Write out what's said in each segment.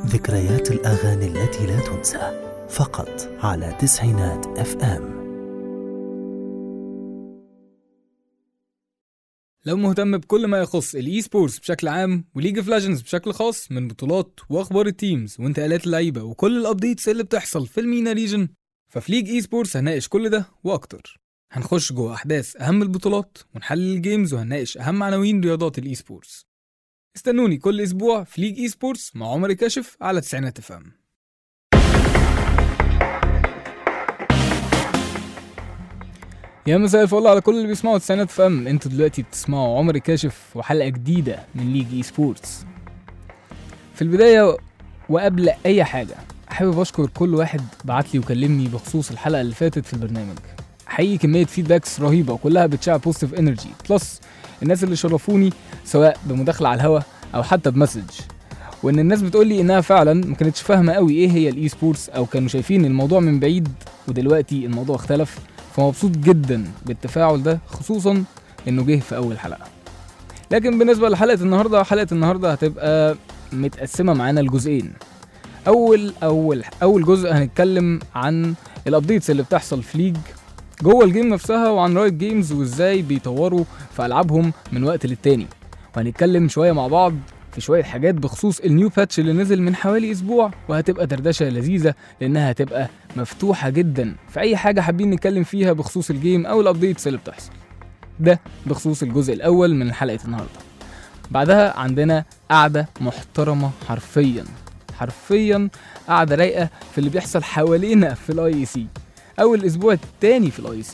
ذكريات الأغاني التي لا تنسى فقط على تسعينات اف ام لو مهتم بكل ما يخص الاي سبورتس بشكل عام وليج اوف ليجندز بشكل خاص من بطولات واخبار التيمز وانتقالات اللعيبه وكل الابديتس اللي بتحصل في المينا ريجن ففي ليج اي سبورتس هنناقش كل ده واكتر هنخش جوه احداث اهم البطولات ونحلل الجيمز وهنناقش اهم عناوين رياضات الاي سبورتس استنوني كل اسبوع في ليج اي سبورتس مع عمر كاشف على تسعينات اف ام يا مساء الفل على كل اللي بيسمعوا تسعينات اف ام انتوا دلوقتي بتسمعوا عمر كاشف وحلقه جديده من ليج اي سبورتس في البدايه وقبل اي حاجه حابب اشكر كل واحد بعت لي وكلمني بخصوص الحلقه اللي فاتت في البرنامج حقيقي كميه فيدباكس رهيبه وكلها بتشع بوزيتيف انرجي بلس الناس اللي شرفوني سواء بمداخله على الهوا او حتى بمسج وان الناس بتقول لي انها فعلا ما كانتش فاهمه قوي ايه هي الاي سبورتس او كانوا شايفين الموضوع من بعيد ودلوقتي الموضوع اختلف فمبسوط جدا بالتفاعل ده خصوصا انه جه في اول حلقه لكن بالنسبه لحلقه النهارده حلقه النهارده هتبقى متقسمه معانا لجزئين اول اول اول جزء هنتكلم عن الابديتس اللي بتحصل في ليج جوه الجيم نفسها وعن رايت جيمز وازاي بيطوروا في العابهم من وقت للتاني وهنتكلم شويه مع بعض في شويه حاجات بخصوص النيو باتش اللي نزل من حوالي اسبوع وهتبقى دردشه لذيذه لانها هتبقى مفتوحه جدا في اي حاجه حابين نتكلم فيها بخصوص الجيم او الابديتس اللي بتحصل ده بخصوص الجزء الاول من حلقه النهارده بعدها عندنا قعده محترمه حرفيا حرفيا قعده رايقه في اللي بيحصل حوالينا في الاي اي سي او الاسبوع التاني في الاي سي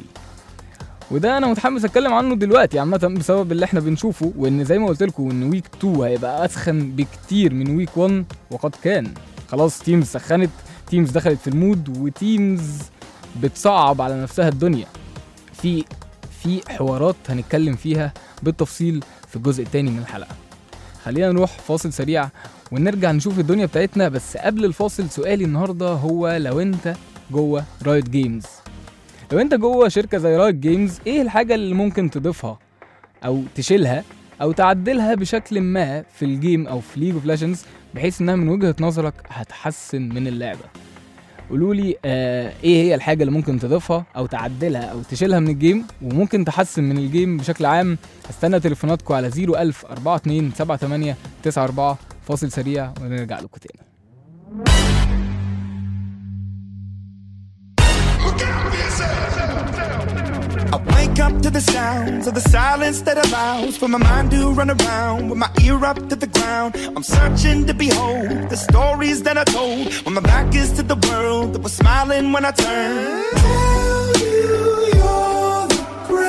وده انا متحمس اتكلم عنه دلوقتي عامه بسبب اللي احنا بنشوفه وان زي ما قلت لكم ان ويك 2 هيبقى اسخن بكتير من ويك 1 وقد كان خلاص تيمز سخنت تيمز دخلت في المود وتيمز بتصعب على نفسها الدنيا في في حوارات هنتكلم فيها بالتفصيل في الجزء التاني من الحلقه خلينا نروح فاصل سريع ونرجع نشوف الدنيا بتاعتنا بس قبل الفاصل سؤالي النهارده هو لو انت جوه رايت جيمز لو انت جوه شركه زي رايت جيمز ايه الحاجه اللي ممكن تضيفها او تشيلها او تعدلها بشكل ما في الجيم او في ليج اوف ليجندز بحيث انها من وجهه نظرك هتحسن من اللعبه قولوا لي آه ايه هي الحاجه اللي ممكن تضيفها او تعدلها او تشيلها من الجيم وممكن تحسن من الجيم بشكل عام هستنى تليفوناتكم على 01000 42 78 94 فاصل سريع ونرجع لكم تاني I wake up to the sounds of the silence that allows for my mind to run around with my ear up to the ground. I'm searching to behold the stories that I told when my back is to the world that was smiling when I turned. Tell you you're the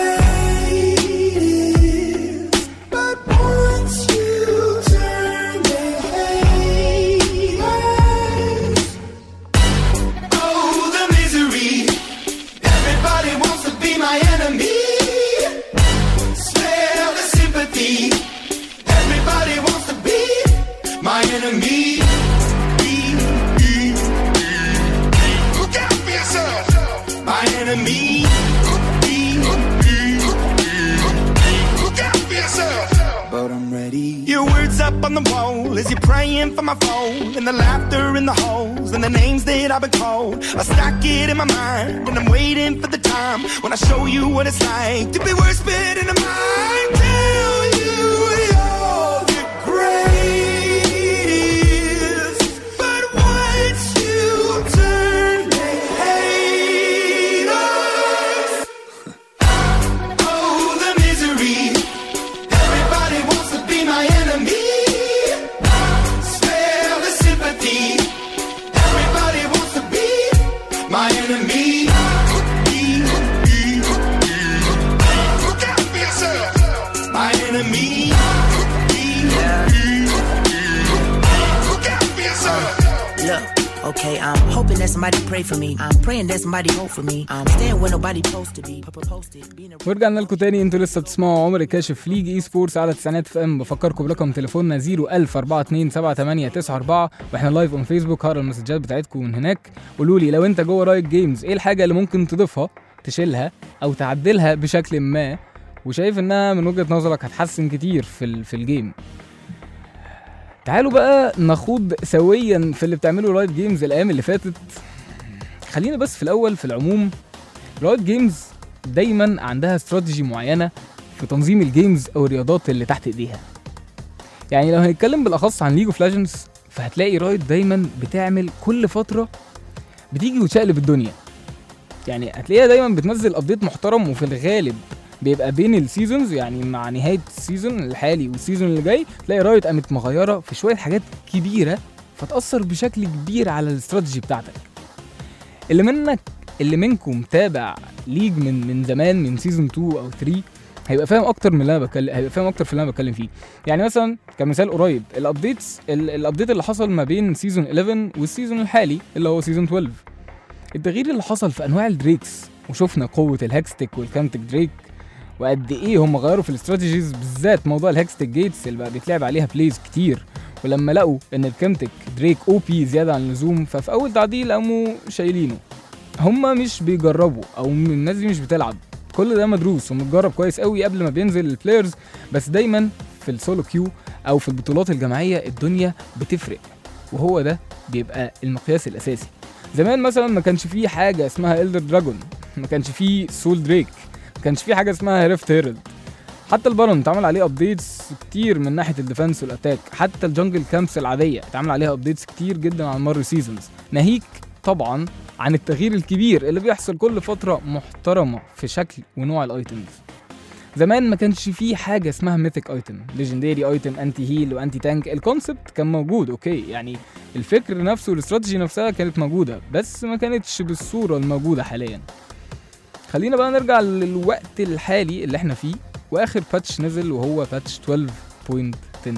greatest, but once you turn, they hate us. Oh, the misery. Everybody wants to be my enemy. Smell the sympathy. Everybody wants to be my enemy. Be, be, be. Look out for yourself. My enemy. Be, be, be. Look out for yourself. But I'm ready. Your words up on the wall as you're praying for my phone. And the laughter in the halls and the names that I've been called. I stack it in my mind and I'm waiting for the time when I show you what it's like to be worse fit in the mind. Tell you you're the greatest. But once you turn, they hate us. Oh, the misery. Everybody wants to be my enemy. Spare the sympathy. Everybody wants to be my enemy. Be, be, be. Look out for yourself. My enemy. Be, be, be. Look out for yourself. Look, okay, I'm hoping that somebody pray for me. I'm praying that somebody hope for me. I'm staying where nobody supposed to be. Papa posted, being a ورجعنا لكم تاني انتوا لسه بتسمعوا عمر كاشف ليج اي سبورتس على تسعينات اف ام بفكركم برقم تليفوننا 010427894 واحنا لايف اون فيسبوك هقرا المسجات بتاعتكم من هناك قولوا لي لو انت جوه رايت جيمز ايه الحاجه اللي ممكن تضيفها تشيلها او تعدلها بشكل ما وشايف انها من وجهه نظرك هتحسن كتير في ال- في الجيم تعالوا بقى نخوض سويا في اللي بتعمله رايت جيمز الايام اللي فاتت خلينا بس في الاول في العموم رايت جيمز دايما عندها استراتيجي معينه في تنظيم الجيمز او الرياضات اللي تحت ايديها يعني لو هنتكلم بالاخص عن ليج اوف ليجندز فهتلاقي رايت دايما بتعمل كل فتره بتيجي وتشقلب الدنيا يعني هتلاقيها دايما بتنزل ابديت محترم وفي الغالب بيبقى بين السيزونز يعني مع نهايه السيزون الحالي والسيزون اللي جاي تلاقي رايت قامت مغيره في شويه حاجات كبيره فتاثر بشكل كبير على الاستراتيجي بتاعتك اللي منك اللي منكم تابع ليج من من زمان من سيزون 2 او 3 هيبقى فاهم اكتر من اللي انا بتكلم هيبقى فاهم اكتر في اللي انا بتكلم فيه يعني مثلا كمثال قريب الابديتس ال- الابديت اللي حصل ما بين سيزون 11 والسيزون الحالي اللي هو سيزون 12 التغيير اللي حصل في انواع الدريكس وشفنا قوه الهاكستيك والكامتك دريك وقد ايه هم غيروا في الاستراتيجيز بالذات موضوع الهاكستيك جيتس اللي بقى بيتلعب عليها بليز كتير ولما لقوا ان الكامتك دريك او بي زياده عن اللزوم ففي اول تعديل قاموا شايلينه هما مش بيجربوا او الناس دي مش بتلعب كل ده مدروس ومتجرب كويس قوي قبل ما بينزل البلايرز بس دايما في السولو كيو او في البطولات الجماعيه الدنيا بتفرق وهو ده بيبقى المقياس الاساسي زمان مثلا ما كانش فيه حاجه اسمها إلدر دراجون ما كانش فيه سول دريك ما كانش فيه حاجه اسمها ريفت هيرلد حتى البارون اتعمل عليه ابديتس كتير من ناحيه الديفنس والاتاك حتى الجنجل كامبس العاديه اتعمل عليها ابديتس كتير جدا على مر سيزونز ناهيك طبعا عن التغيير الكبير اللي بيحصل كل فتره محترمه في شكل ونوع الايتمز زمان ما كانش فيه حاجه اسمها ميثيك ايتم ليجندري ايتم انتي هيل وانتي تانك الكونسبت كان موجود اوكي يعني الفكر نفسه والاستراتيجي نفسها كانت موجوده بس ما كانتش بالصوره الموجوده حاليا خلينا بقى نرجع للوقت الحالي اللي احنا فيه واخر باتش نزل وهو باتش 12.10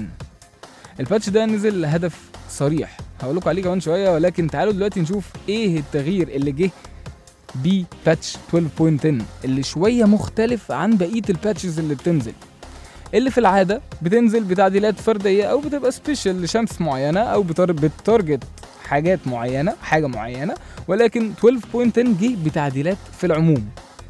الباتش ده نزل لهدف صريح هقول لكم عليه كمان شويه ولكن تعالوا دلوقتي نشوف ايه التغيير اللي جه بيه باتش 12.10 اللي شويه مختلف عن بقيه الباتشز اللي بتنزل اللي في العاده بتنزل بتعديلات فرديه او بتبقى سبيشال لشمس معينه او بتار- بتارجت حاجات معينه حاجه معينه ولكن 12.10 جه بتعديلات في العموم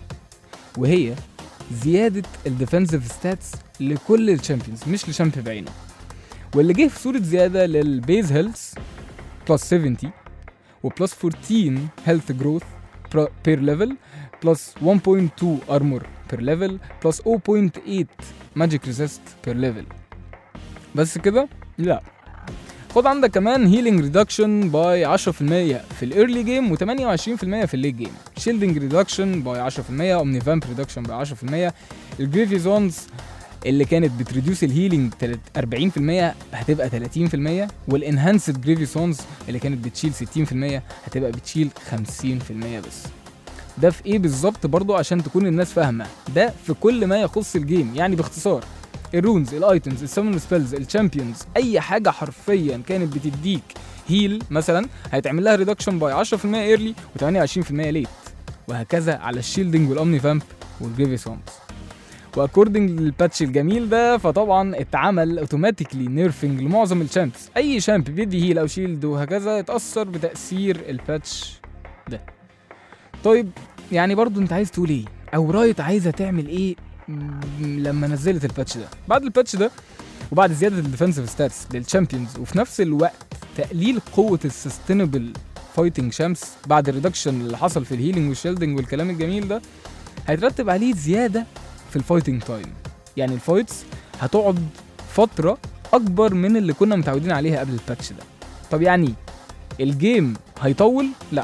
وهي زياده الديفنسيف ستاتس لكل الشامبيونز مش لشامبيون بعينه واللي جه في صوره زياده للبيز هيلث بلس 70 وبلس 14 هيلث جروث بير ليفل بلس 1.2 ارمور بير ليفل بلس 0.8 ماجيك ريزيست بير ليفل بس كده لا خد عندك كمان هيلينج ريدكشن باي 10% في الايرلي جيم و28% في الليت جيم شيلدنج ريدكشن باي 10% اومني فامب ريدكشن باي 10% الجريفي زونز اللي كانت بتريديوس الهيلينج 40% هتبقى 30% والانهانسد جريفي سونز اللي كانت بتشيل 60% هتبقى بتشيل 50% بس ده في ايه بالظبط برضو عشان تكون الناس فاهمه ده في كل ما يخص الجيم يعني باختصار الرونز الايتمز السمون سبيلز الشامبيونز اي حاجه حرفيا كانت بتديك هيل مثلا هيتعمل لها ريدكشن باي 10% ايرلي و28% ليت وهكذا على الشيلدنج والاومني فامب والجريفي سونز واكوردنج للباتش الجميل ده فطبعا اتعمل اوتوماتيكلي نيرفنج لمعظم الشامبس اي شامب بيدي هيل او شيلد وهكذا يتاثر بتاثير الباتش ده طيب يعني برضو انت عايز تقول ايه او رايت عايزه تعمل ايه م- لما نزلت الباتش ده بعد الباتش ده وبعد زياده الديفنسيف ستاتس للشامبيونز وفي نفس الوقت تقليل قوه السستينبل فايتنج شامس بعد الريدكشن اللي حصل في الهيلينج والشيلدنج والكلام الجميل ده هيترتب عليه زياده في الفايتنج تايم يعني الفايتس هتقعد فتره اكبر من اللي كنا متعودين عليها قبل الباتش ده طب يعني الجيم هيطول لا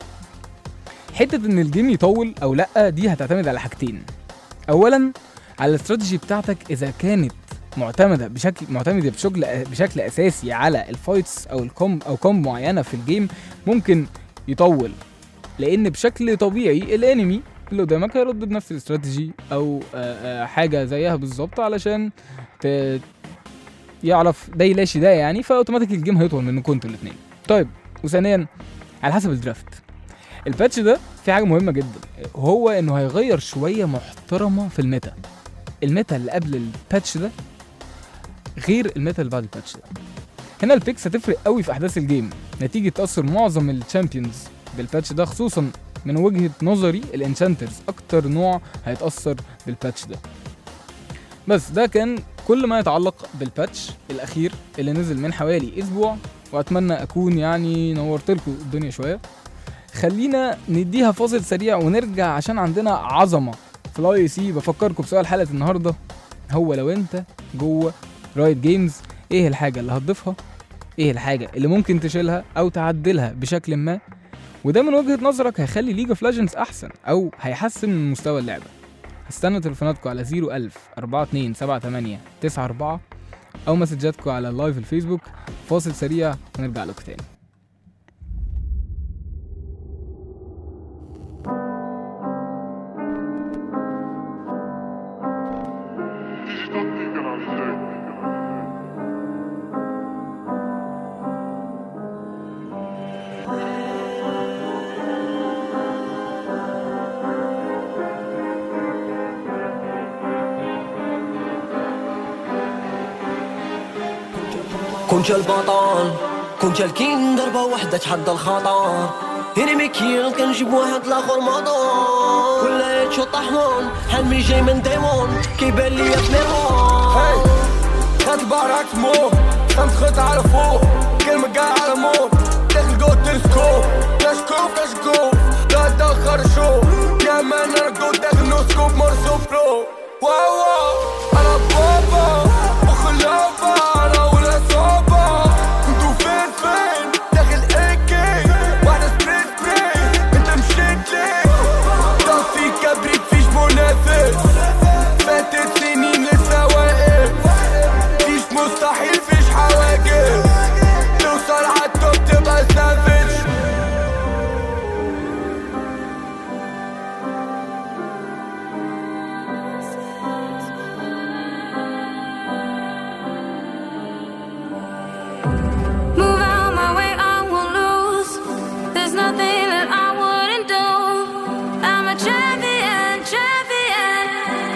حته ان الجيم يطول او لا دي هتعتمد على حاجتين اولا على الاستراتيجي بتاعتك اذا كانت معتمده بشكل معتمده بشكل بشكل اساسي على الفايتس او الكوم او كوم معينه في الجيم ممكن يطول لان بشكل طبيعي الانمي اللي قدامك هيرد بنفس الاستراتيجي او آه، آه، حاجه زيها بالظبط علشان ت... يعرف ده يلاشي ده يعني فاوتوماتيك الجيم هيطول منكم انتوا الاثنين طيب وثانيا على حسب الدرافت الباتش ده في حاجه مهمه جدا هو انه هيغير شويه محترمه في الميتا الميتا اللي قبل الباتش ده غير الميتا اللي بعد الباتش ده هنا البيكس هتفرق قوي في احداث الجيم نتيجه تاثر معظم الشامبيونز بالباتش ده خصوصا من وجهه نظري الانشانترز اكتر نوع هيتاثر بالباتش ده بس ده كان كل ما يتعلق بالباتش الاخير اللي نزل من حوالي اسبوع واتمنى اكون يعني نورت لكم الدنيا شويه خلينا نديها فاصل سريع ونرجع عشان عندنا عظمه في الاي سي بفكركم بسؤال حلقه النهارده هو لو انت جوه رايت جيمز ايه الحاجه اللي هتضيفها ايه الحاجه اللي ممكن تشيلها او تعدلها بشكل ما وده من وجهه نظرك هيخلي ليج اوف ليجندز احسن او هيحسن من مستوى اللعبه هستنى تليفوناتكم على 01000 42 78 94 او مسجاتكم على اللايف الفيسبوك فاصل سريع ونرجع لكم تاني كنت البطل كنت الكينج ضربة واحدة تحدى الخطر هيني ميكيل كنجيب واحد لاخر مضون كل هيتشو طحون حلمي جاي من ديمون كيبان لي في ميرون خد البارك مو خمس خط على فوق كلمة قاع على موت داخل جو تلسكوب كشكوف كشكوف لا تأخر شو يا مان انا جو داخل نو سكوب مرسو برو واو واو انا بابا وخلافة انا ولا صعبة انتو فين فين داخل ايكي واحدة سبريت سبريت انت مشيت ليه طفي كبريت فيش منافس فاتت سنين لسه واقف فيش مستحيل فيش حواجز توصل عالتوب تبقى سافج Move out my way, I won't lose. There's nothing that I wouldn't do. I'm a champion, champion.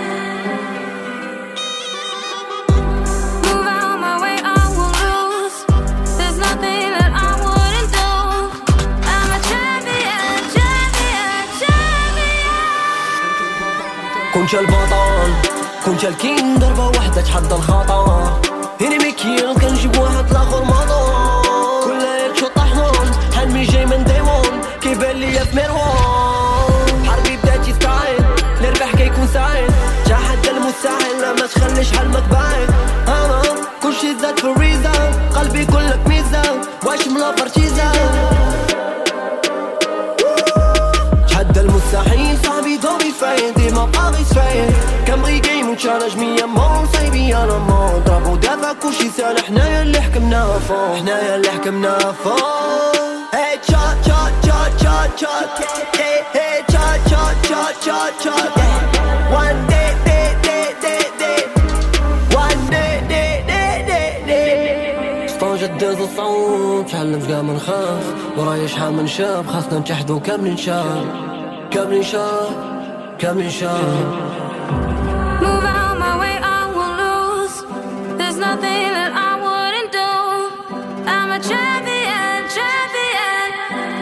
Move out my way, I won't lose. There's nothing that I wouldn't do. I'm a champion, champion, champion. كنت البطل كنت الكينج ضربة واحدة تحدى الخطر هيني ميكيل كنجيب واحد لاخر مضون كل هيتشو طحون حلمي جاي من ديمون كيبان لي في ميرون حربي بداتي ستايل نربح كيكون سعيد جا حتى المستحيل لا ما تخليش حلمك بعيد انا كل شي زاد في الريزة قلبي كلك ميزة واش ملا فرشيزة تحدى المستحيل صاحبي ضوي فاين ديما باغي سفاين كنبغي جيم وتشالنج مية مون صايبي انا مون ضربو دافع كلشي سال حنايا اللي حكمنا فوق حنايا اللي حكمنا فوق هي تشات تشات تشات تشات تشات هي هي تشات تشات تشات تشات تشات One day day day day day One day day day day day سطوجة داز الصوت تعلم شقا من خاف ورايا شحال من شاب خاصنا نتحدو كاملين شاب كاملين شاب كاملين شاب Move out my way, I won't lose. There's nothing that I wouldn't do. I'm a champion, champion.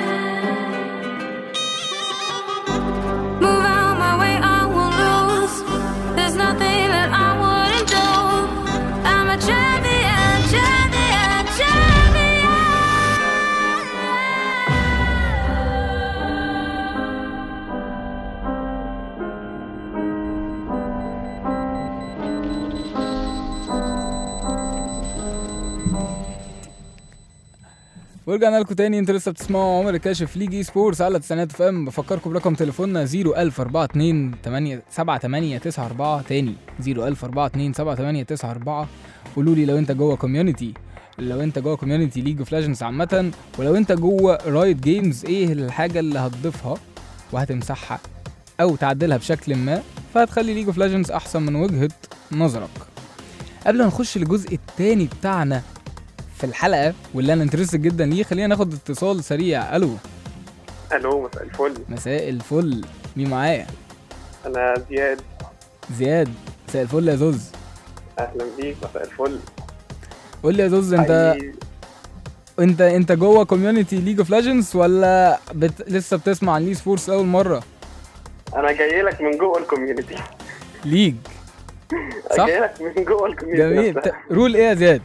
Move out my way, I won't lose. There's nothing that I wouldn't do. I'm a champion, champion, champion. ورجعنا لكم تاني انتوا لسه بتسمعوا عمر الكاشف ليج اي سبورتس على تسعينات اف ام بفكركم برقم تليفوننا 01042 7894 تاني 01042 قولوا لي لو انت جوه كوميونتي لو انت جوه كوميونتي ليج اوف ليجندز عامة ولو انت جوه رايت جيمز ايه الحاجة اللي هتضيفها وهتمسحها او تعدلها بشكل ما فهتخلي ليج اوف ليجندز احسن من وجهة نظرك قبل ما نخش للجزء التاني بتاعنا في الحلقه واللي انا انترستد جدا ليه خلينا ناخد اتصال سريع الو الو مساء الفل مساء الفل مين معايا انا زياد زياد مساء الفل يا زوز اهلا بيك مساء الفل قول لي يا زوز انت حقيقي انت انت جوه كوميونتي ليج اوف ليجندز ولا بت... لسه بتسمع عن لي سبورتس اول مره انا جاي لك من جوه الكوميونتي ليج صح جاي لك من جوه الكوميونتي جميل نفسها. ت- رول ايه يا زياد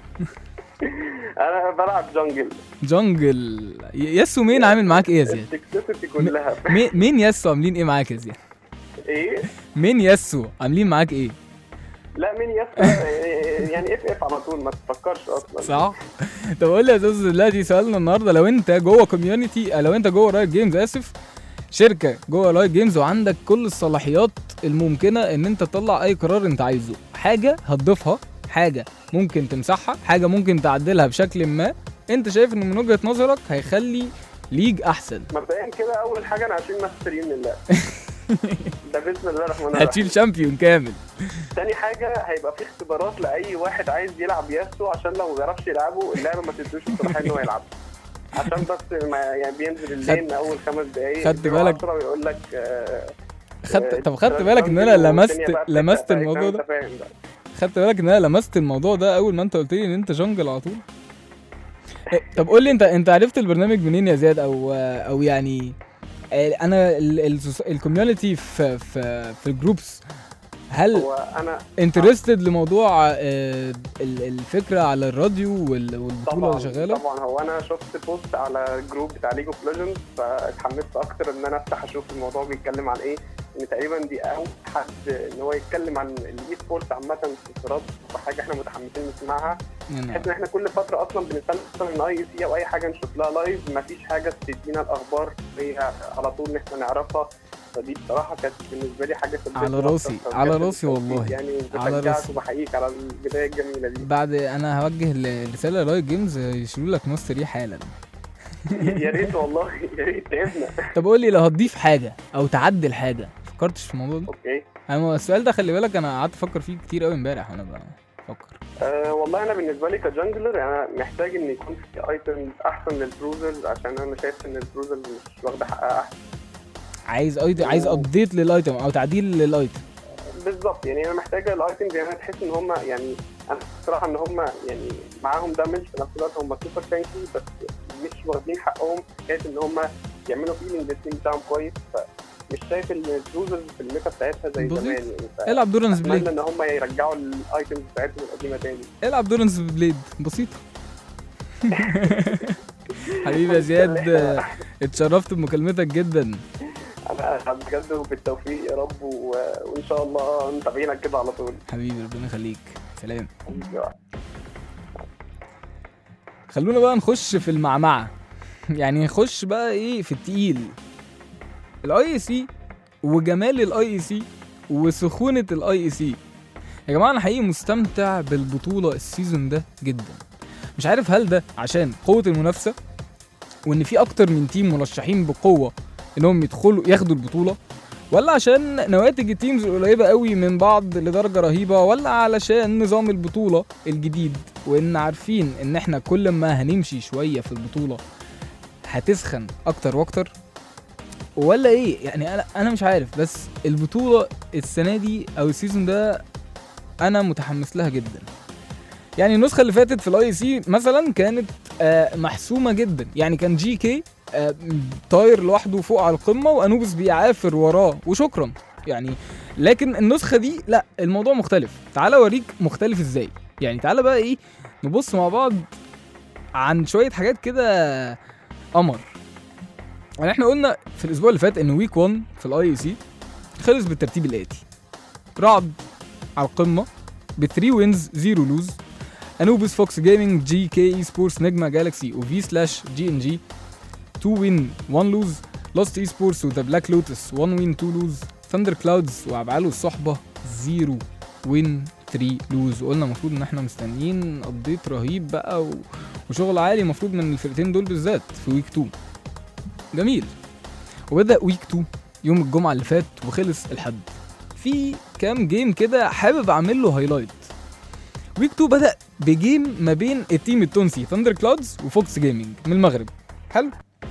انا بلعب جونجل جونجل ي- ياسو مين عامل معاك ايه يا زياد التكتيسيتي كلها مين مين ياسو عاملين ايه معاك يا زياد ايه مين ياسو عاملين معاك ايه لا مين يس يعني اف اف على طول ما تفكرش اصلا صح طب قول لي يا زوز دلوقتي سؤالنا النهارده لو انت جوه كوميونتي لو انت جوه رايت جيمز اسف شركه جوه رايت جيمز وعندك كل الصلاحيات الممكنه ان انت تطلع اي قرار انت عايزه حاجه هتضيفها حاجه ممكن تمسحها حاجه ممكن تعدلها بشكل ما انت شايف ان من وجهه نظرك هيخلي ليج احسن مبدئيا كده اول حاجه انا هشيل ماستر يمين لله ده بسم الله الرحمن الرحيم هتشيل شامبيون كامل تاني حاجه هيبقى في اختبارات لاي واحد عايز يلعب ياسو عشان لو ما بيعرفش يلعبه اللعبه ما تدوش الصلاحيه ان هو يلعب عشان بس ما يعني بينزل اللين اول خمس دقايق خدت يديله بالك؟ عشرة ويقول لك آه، خدت آه، طب خدت آه، بالك ان انا والدنيا لمست بقى لمست بتبدأ، الموضوع فاهم؟ ده انت فاهم بقى خدت بالك ان انا لمست الموضوع ده اول ما انت قلت لي ان انت جونجل على طول إيه، طب قول لي انت انت عرفت البرنامج منين يا زياد او او يعني آه، انا الكوميونتي في في في الجروبس هل هو انا انترستد لموضوع آه، ال- الفكره على الراديو وال- والبطوله طبعا اللي شغاله طبعا هو انا شفت بوست على الجروب بتاع ليج اوف ليجندز فاتحمست اكتر ان انا افتح اشوف الموضوع بيتكلم عن ايه ان تقريبا دي اول حد ان هو يتكلم عن الاي سبورتس عامه في الرد وحاجه احنا متحمسين نسمعها يعني بحيث ان احنا كل فتره اصلا بنستنى مثلا ان اي سي او اي حاجه نشوف لها لايف مفيش حاجه تدينا الاخبار هي على طول ان احنا نعرفها فدي بصراحه كانت بالنسبه لي حاجه سببت على أكتر، راسي، فبجد على راسي بالتوفيق والله. يعني على بشجعك راسي. وبحييك على البدايه الجميله دي بعد انا هوجه ل- رساله لايت جيمز يشيلوا لك ماستر اي حالا يا ريت والله يا ريت تعبنا طب قول لي لو هتضيف حاجه او تعدل حاجه فكرتش في الموضوع ده اوكي انا السؤال ده خلي بالك انا قعدت افكر فيه كتير قوي امبارح وانا بفكر أه والله انا بالنسبه لي كجانجلر انا محتاج ان يكون في ايتمز احسن للبروزرز عشان انا شايف ان البروزرز مش واخده حقها احسن عايز أيت... عايز ابديت للايتم او تعديل للايتم بالظبط يعني انا محتاجه الايتمز يعني انا تحس ان هم يعني انا بصراحه ان هم يعني معاهم دامج في نفس الوقت هم سوبر تانكي بس مش واخدين حقهم في حكايه ان هم يعملوا فيلينج للتيم بتاعهم كويس فمش شايف ان البروزرز في الميتا بتاعتها زي بسيط. زمان يعني ف- العب دورنس اتمنى بليد ان هم يرجعوا الايتمز بتاعتهم القديمه تاني العب دورنس بليد بسيطه حبيبي يا زياد آه، اتشرفت بمكالمتك جدا انا بجد وبالتوفيق يا رب و... وان شاء الله متابعينك كده على طول حبيبي ربنا يخليك سلام حبيبي. خلونا بقى نخش في المعمعة يعني نخش بقى ايه في التقيل الاي اي سي وجمال الاي اي سي وسخونة الاي اي سي يا جماعة انا حقيقي مستمتع بالبطولة السيزون ده جدا مش عارف هل ده عشان قوة المنافسة وان في اكتر من تيم مرشحين بقوة انهم يدخلوا ياخدوا البطولة ولا عشان نواتج التيمز قريبة قوي من بعض لدرجة رهيبة ولا علشان نظام البطولة الجديد وان عارفين ان احنا كل ما هنمشي شوية في البطولة هتسخن اكتر واكتر ولا ايه يعني انا انا مش عارف بس البطولة السنة دي او السيزون ده انا متحمس لها جدا يعني النسخة اللي فاتت في الاي سي مثلا كانت آه، محسومة جدا يعني كان جي كي آه، طاير لوحده فوق على القمة وانوبس بيعافر وراه وشكرا يعني لكن النسخة دي لا الموضوع مختلف تعالى اوريك مختلف ازاي يعني تعالى بقى ايه نبص مع بعض عن شوية حاجات كده قمر يعني احنا قلنا في الاسبوع اللي فات ان ويك 1 في الاي اي سي خلص بالترتيب الاتي رعد على القمة ب 3 وينز 0 لوز انوبس فوكس جيمنج جي كي اي سبورتس نجمة جالكسي وفي سلاش جي ان جي 2 وين 1 لوز لوست اي سبورتس وذا بلاك لوتس 1 وين 2 لوز ثاندر كلاودز وابعاله الصحبة 0 وين 3 لوز وقلنا المفروض ان احنا مستنيين ابديت رهيب بقى و... وشغل عالي المفروض من الفرقتين دول بالذات في ويك 2 جميل وبدا ويك 2 يوم الجمعه اللي فات وخلص الحد في كام جيم كده حابب اعمل له هايلايت ويك 2 بدا بجيم ما بين التيم التونسي ثاندر كلاودز وفوكس جيمنج من المغرب حلو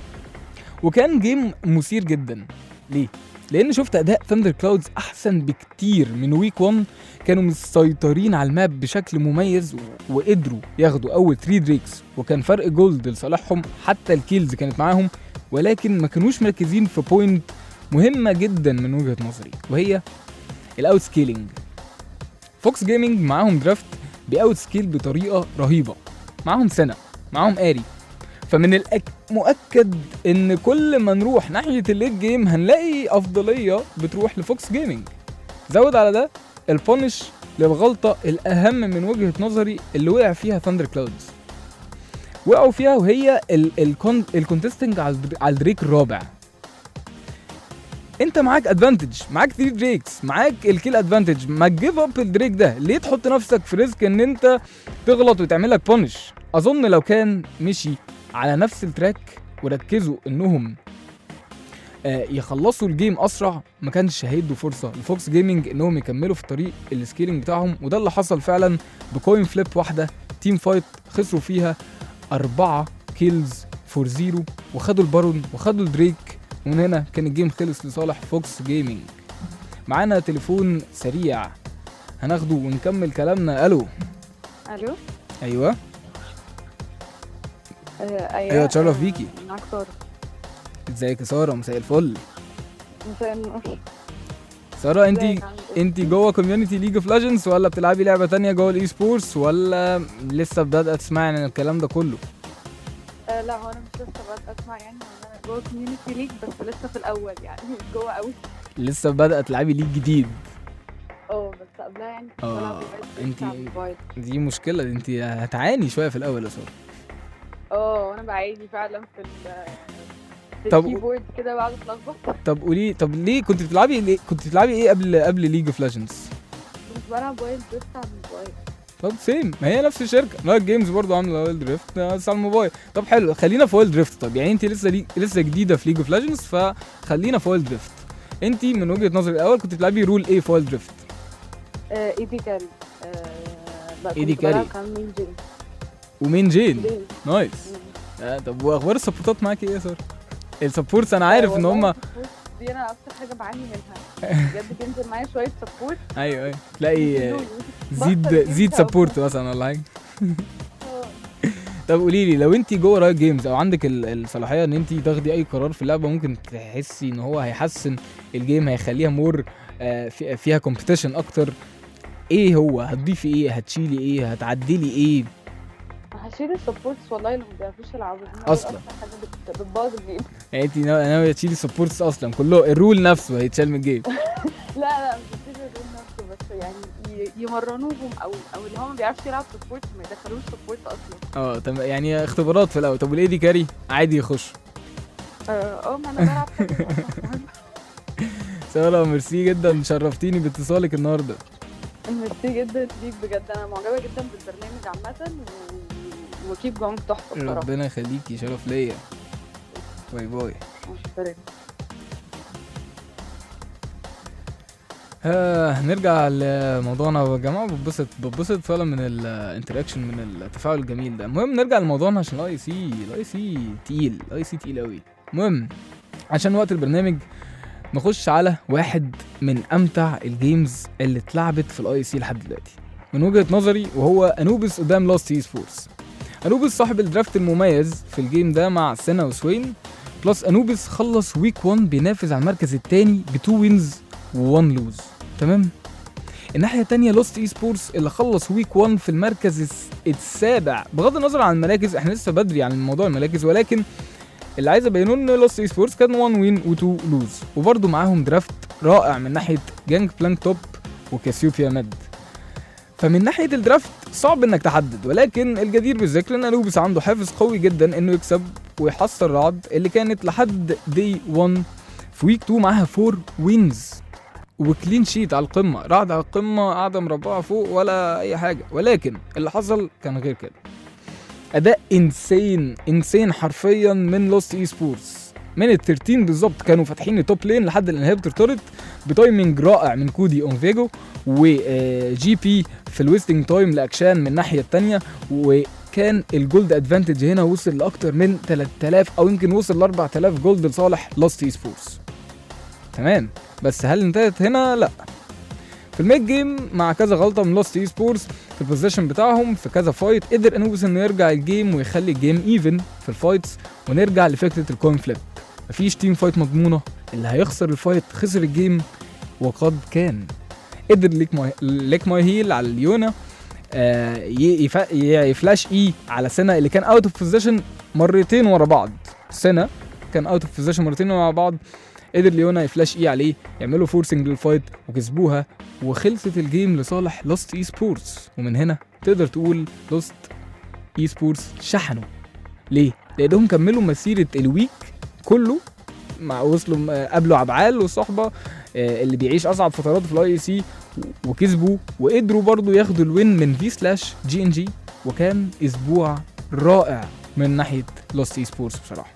وكان جيم مثير جدا ليه لان شفت اداء ثاندر كلاودز احسن بكتير من ويك 1 كانوا مسيطرين على الماب بشكل مميز و- وقدروا ياخدوا اول 3 دريكس وكان فرق جولد لصالحهم حتى الكيلز كانت معاهم ولكن ما كانوش مركزين في بوينت مهمه جدا من وجهه نظري وهي الاوت سكيلينج فوكس جيمنج معاهم درافت بأوت سكيل بطريقه رهيبه معاهم سنه معاهم اري فمن الأك... مؤكد ان كل ما نروح ناحيه الليت جيم هنلاقي افضليه بتروح لفوكس جيمنج زود على ده البونش للغلطه الاهم من وجهه نظري اللي وقع فيها ثاندر كلاودز وقعوا فيها وهي ال- الكون الكونتستنج على الدر- على الدريك الرابع انت معاك ادفانتج معاك 3 دريكس معاك الكيل ادفانتج ما تجيف اب الدريك ده ليه تحط نفسك في ريسك ان انت تغلط وتعمل لك بونش اظن لو كان مشي على نفس التراك وركزوا انهم آه، يخلصوا الجيم اسرع ما كانش هيدوا فرصه لفوكس جيمنج انهم يكملوا في طريق السكيلينج بتاعهم وده اللي حصل فعلا بكوين فليب واحده تيم فايت خسروا فيها أربعة كيلز فور زيرو وخدوا البارون وخدوا الدريك ومن هنا كان الجيم خلص لصالح فوكس جيمنج معانا تليفون سريع هناخده ونكمل كلامنا الو الو ايوه آه، ايوه أيوة، اتشرف آه، بيكي. معاك ساره ازيك يا ساره مساء الفل مساء النور ساره انت ازيك، عامل ايه؟ انت جوه كوميونتي ليج اوف ليجندز ولا بتلعبي لعبه تانية جوه الاي سبورتس ولا لسه بدات تسمعي عن الكلام ده كله آه لا هو انا مش لسه بادئه اسمع يعني هو انا جوه كوميونتي ليج بس لسه في الاول يعني مش جوه قوي لسه بدات تلعبي ليج جديد اه بس قبلها يعني كنت آه، بلعب موبايل، انتي- بلعب موبايل. دي مشكله انت هتعاني شويه في الاول يا ساره اه وانا بعاني فعلا في ال في طب- الكيبورد كده بقعد اتلخبط طب قولي طب ليه كنت بتلعبي ليه كنت بتلعبي ايه قبل قبل ليج اوف ليجندز كنت بلعب وايلد دريفت على الموبايل طب سيم ما هي نفس الشركه نايت جيمز برضه عامله وايلد دريفت بس على الموبايل طب حلو خلينا في وايلد دريفت طب يعني انت لسه لي... لسه جديده في ليج اوف ليجندز فخلينا في وايلد دريفت انت من وجهه نظري الاول كنت بتلعبي رول ايه في وايلد دريفت آه اي دي كاري آه لا إيدي كنت بلعب كاري. كمان مين جيم ومين جين جيم. نايس آه طب واخبار السبورتات معاكي ايه يا ساره السبورتس انا عارف ان والله هم السبورت دي انا اكتر حاجه بعاني منها بجد بينزل معايا شويه سبورت ايوه ايوه تلاقي آه، ينزلولي. زيد بطل زيد جيم سبورت مثلا ولا حاجه آه. طب قولي لي لو انت جوه رايت جيمز او عندك ال- الصلاحيه ان انت تاخدي اي قرار في اللعبه ممكن تحسي ان هو هيحسن الجيم هيخليها مور فيها كومبيتيشن اكتر ايه هو هتضيفي ايه هتشيلي ايه هتعدلي ايه هشيل السبورتس والله اللي ما بيعرفوش يلعبوا هم دول أصلاً. أكتر حاجه بت- بتبوظ الجيم يعني انت ناويه ناوية تشيلي سبورتس اصلا كله الرول نفسه هيتشال من الجيم لا لا مش بتشيل الجيم نفسه بس يعني ي- يمرنوهم او او اللي هو ما بيعرفش يلعب سبورت ما يدخلوش سبورت اصلا اه تمام يعني اختبارات في الاول طب والاي دي كاري عادي يخش اه آه، ما انا بلعب حلو أصلاً. ساره ميرسي جدا شرفتيني باتصالك النهارده ميرسي جدا ليك بجد انا معجبه جدا بالبرنامج عامه و- وكيب جونج تحفه بصراحه ربنا يخليكي شرف ليا باي باي سلام. آه نرجع لموضوعنا يا جماعه بتبسط بتبسط فعلا من الانتراكشن من التفاعل الجميل ده المهم نرجع لموضوعنا عشان الاي سي الاي سي تقيل الاي سي تقيل قوي المهم عشان وقت البرنامج نخش على واحد من امتع الجيمز اللي اتلعبت في الاي سي لحد دلوقتي من وجهه نظري وهو انوبس قدام لاست اي سبورتس انوبس صاحب الدرافت المميز في الجيم ده مع سينا وسوين بلس انوبس خلص ويك 1 بينافس على المركز الثاني بتو وينز و1 لوز تمام الناحيه الثانيه لوست اي سبورتس اللي خلص ويك 1 في المركز الس- السابع بغض النظر عن المراكز احنا لسه بدري عن موضوع المراكز ولكن اللي عايز ابينه ان لوست اي سبورتس كان 1 وين و2 لوز وبرده معاهم درافت رائع من ناحيه جانج بلانك توب وكاسيوبيا مد فمن ناحيه الدرافت صعب انك تحدد ولكن الجدير بالذكر ان انوبس عنده حافز قوي جدا انه يكسب ويحصل رعد اللي كانت لحد دي 1 في ويك 2 معاها 4 وينز وكلين شيت على القمه رعد على القمه قاعده مربعه فوق ولا اي حاجه ولكن اللي حصل كان غير كده اداء انسين انسين حرفيا من لوست اي سبورتس من ال 13 بالظبط كانوا فاتحين التوب لين لحد الانهبتور تورت بتايمنج رائع من كودي اونفيجو وجي بي في الويستنج تايم لاكشان من الناحيه الثانيه وكان الجولد ادفانتج هنا وصل لاكتر من 3000 او يمكن وصل ل 4000 جولد لصالح لاست اي سبورتس تمام بس هل انتهت هنا لا في الميد جيم مع كذا غلطه من لاست اي سبورتس في البوزيشن بتاعهم في كذا فايت قدر انوبس انه يرجع الجيم ويخلي الجيم ايفن في الفايتس ونرجع لفكره الكوين فليب مفيش تيم فايت مضمونه اللي هيخسر الفايت خسر الجيم وقد كان قدر ليك ماي ليك ماي هيل على اليونا آه ي- يف- ي- يفلاش اي على سنه اللي كان اوت اوف بوزيشن مرتين ورا بعض سنه كان اوت اوف بوزيشن مرتين ورا بعض قدر ليونا يفلاش اي عليه يعملوا فورسنج للفايت وكسبوها وخلصت الجيم لصالح لوست اي سبورتس ومن هنا تقدر تقول لوست اي سبورتس شحنوا ليه؟ لانهم كملوا مسيره الويك كله مع وصلوا م- قابلوا عبعال والصحبه آه، اللي بيعيش اصعب فترات في الاي سي وكسبوا وقدروا برضو ياخدوا الوين من في سلاش جي ان جي وكان اسبوع رائع من ناحيه لوست اي سبورتس بصراحه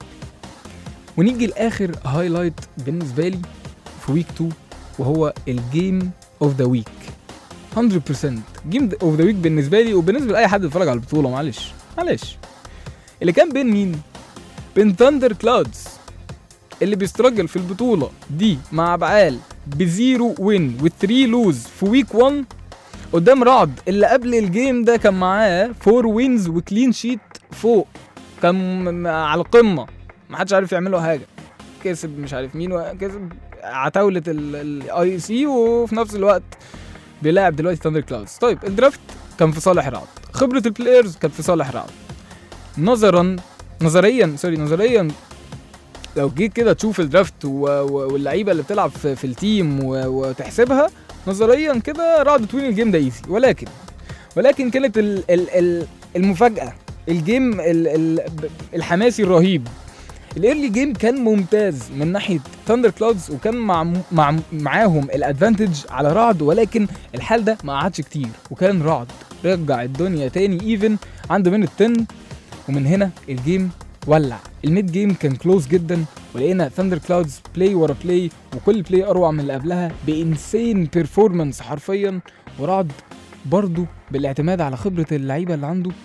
ونيجي لاخر هايلايت بالنسبه لي في ويك 2 وهو الجيم اوف ذا ويك 100% جيم اوف ذا ويك بالنسبه لي وبالنسبه لاي حد بيتفرج على البطوله معلش معلش اللي كان بين مين بين ثاندر كلاودز اللي بيسترجل في البطوله دي مع بعال بزيرو وين وثري لوز في ويك 1 قدام رعد اللي قبل الجيم ده كان معاه فور وينز وكلين شيت فوق كان م- م- على القمه ما حدش عارف يعمل له حاجه كسب مش عارف مين وكسب عتاوله الاي سي وفي نفس الوقت بيلاعب دلوقتي ثاندر كلاودز طيب الدرافت كان في صالح رعد خبره البلايرز كانت في صالح رعد نظرا نظريا سوري نظريا لو جيت كده تشوف الدرافت و- و- واللعيبه اللي بتلعب في, في التيم و- وتحسبها نظريا كده رعد توين الجيم ده ايزي ولكن ولكن كانت ال ال ال المفاجاه الجيم ال ال الحماسي الرهيب الايرلي جيم كان ممتاز من ناحيه ثاندر كلاودز وكان مع مع معاهم الادفانتج على رعد ولكن الحال ده ما قعدش كتير وكان رعد رجع الدنيا تاني ايفن عنده من التن ومن هنا الجيم ولع الميد جيم كان كلوز جدا ولقينا ثاندر كلاودز بلاي ورا بلاي وكل بلاي اروع من اللي قبلها بانسين بيرفورمانس حرفيا ورعد برضه بالاعتماد على خبره اللعيبه اللي عنده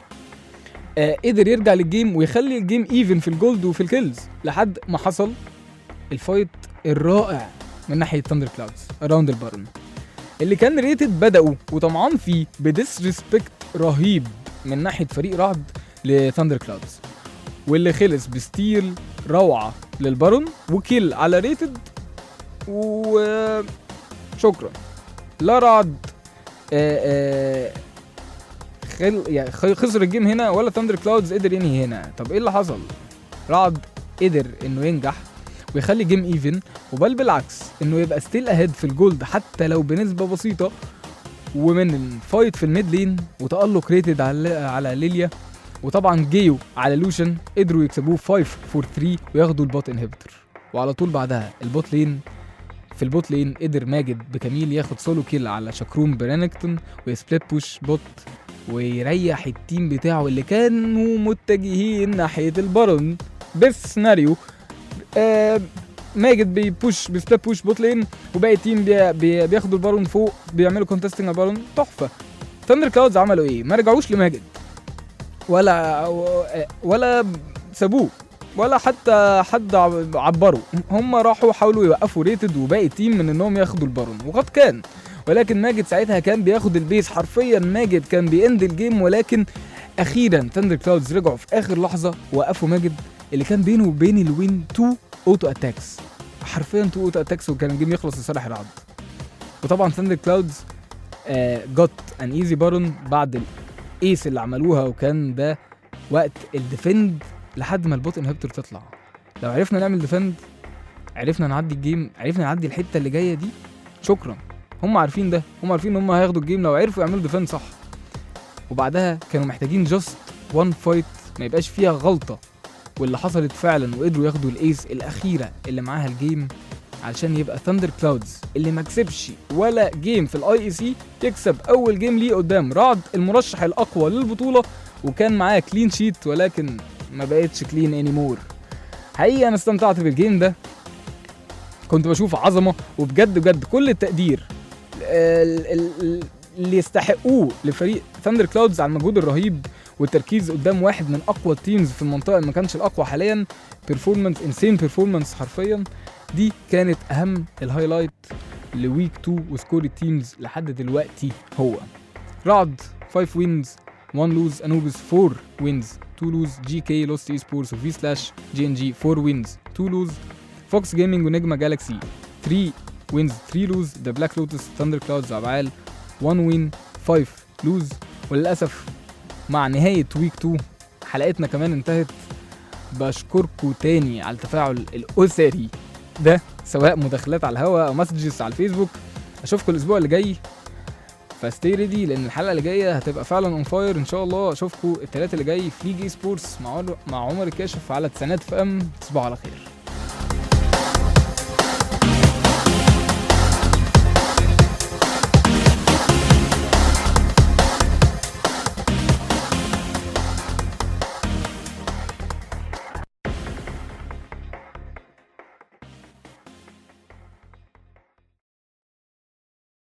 آه قدر يرجع للجيم ويخلي الجيم ايفن في الجولد وفي الكيلز لحد ما حصل الفايت الرائع من ناحيه ثاندر كلاودز اراوند البارن اللي كان ريتد بدأوا وطمعان فيه بديسريسبكت رهيب من ناحيه فريق رعد لثاندر كلاودز واللي خلص بستيل روعه للبارون وكيل على ريتد وشكرا لا رعد آه آه خل... يعني خ- خسر الجيم هنا ولا ثاندر كلاودز قدر ينهي هنا طب ايه اللي حصل رعد قدر انه ينجح ويخلي جيم ايفن وبل بالعكس انه يبقى ستيل اهيد في الجولد حتى لو بنسبه بسيطه ومن الفايت في الميد لين وتألق ريتد على على ليليا وطبعا جيو على لوشن قدروا يكسبوه 5 فور 3 وياخدوا البوت انهبيتور وعلى طول بعدها البوت لين في البوت لين قدر ماجد بكميل ياخد سولو كيل على شاكروم برينكتون ويسبليت بوش بوت ويريح التيم بتاعه اللي كانوا متجهين ناحيه البارون بالسيناريو آه ماجد بيبوش بسبليت بوش بوت لين وباقي التيم بي بي بياخدوا البارون فوق بيعملوا كونتستنج على البارون تحفه ثاندر كلاودز عملوا ايه؟ ما رجعوش لماجد ولا ولا سابوه ولا حتى حد عب- عبروا هم راحوا حاولوا يوقفوا ريتد وباقي التيم من انهم ياخدوا البارون وقد كان ولكن ماجد ساعتها كان بياخد البيس حرفيا ماجد كان بيند الجيم ولكن اخيرا ثاندر كلاودز رجعوا في اخر لحظه وقفوا ماجد اللي كان بينه وبين الوين تو اوتو اتاكس حرفيا تو اوتو اتاكس وكان الجيم يخلص لصالح العرض وطبعا ثاندر كلاودز جوت ان ايزي بارون بعد الايس اللي عملوها وكان ده وقت الديفند لحد ما البوت انهبتور تطلع لو عرفنا نعمل ديفند عرفنا نعدي الجيم عرفنا نعدي الحته اللي جايه دي شكرا هم عارفين ده هم عارفين ان هم هياخدوا الجيم لو عرفوا يعملوا ديفند صح وبعدها كانوا محتاجين جاست وان فايت ما يبقاش فيها غلطه واللي حصلت فعلا وقدروا ياخدوا الايس الاخيره اللي معاها الجيم علشان يبقى ثاندر كلاودز اللي ما كسبش ولا جيم في الاي اي سي يكسب اول جيم ليه قدام رعد المرشح الاقوى للبطوله وكان معاه كلين شيت ولكن ما بقتش كلين اني مور حقيقي انا استمتعت بالجيم ده كنت بشوف عظمه وبجد بجد كل التقدير ال- ال- ال- اللي يستحقوه لفريق ثاندر كلاودز على المجهود الرهيب والتركيز قدام واحد من اقوى التيمز في المنطقه اللي ما كانش الاقوى حاليا بيرفورمانس انسين بيرفورمانس حرفيا دي كانت اهم الهايلايت لويك 2 وسكور التيمز لحد دلوقتي هو رعد 5 وينز 1 لوز انوبس 4 وينز 2 لوز جي كي لوست اي سبورتس وفي سلاش جي ان جي 4 وينز 2 لوز فوكس جيمنج ونجمه جالاكسي 3 وينز 3 لوز ذا بلاك لوتس ثاندر كلاودز افعال 1 وين 5 لوز وللاسف مع نهايه ويك 2 حلقتنا كمان انتهت بشكركم تاني على التفاعل الاسري ده سواء مداخلات على الهوا او مسجز على الفيسبوك اشوفكم الاسبوع اللي جاي فستي ريدي لان الحلقه اللي جايه هتبقى فعلا اون فاير ان شاء الله اشوفكم الثلاثه اللي جاي في ليج اي سبورتس مع عمر- مع عمر الكاشف على تسعينات في ام تصبحوا على خير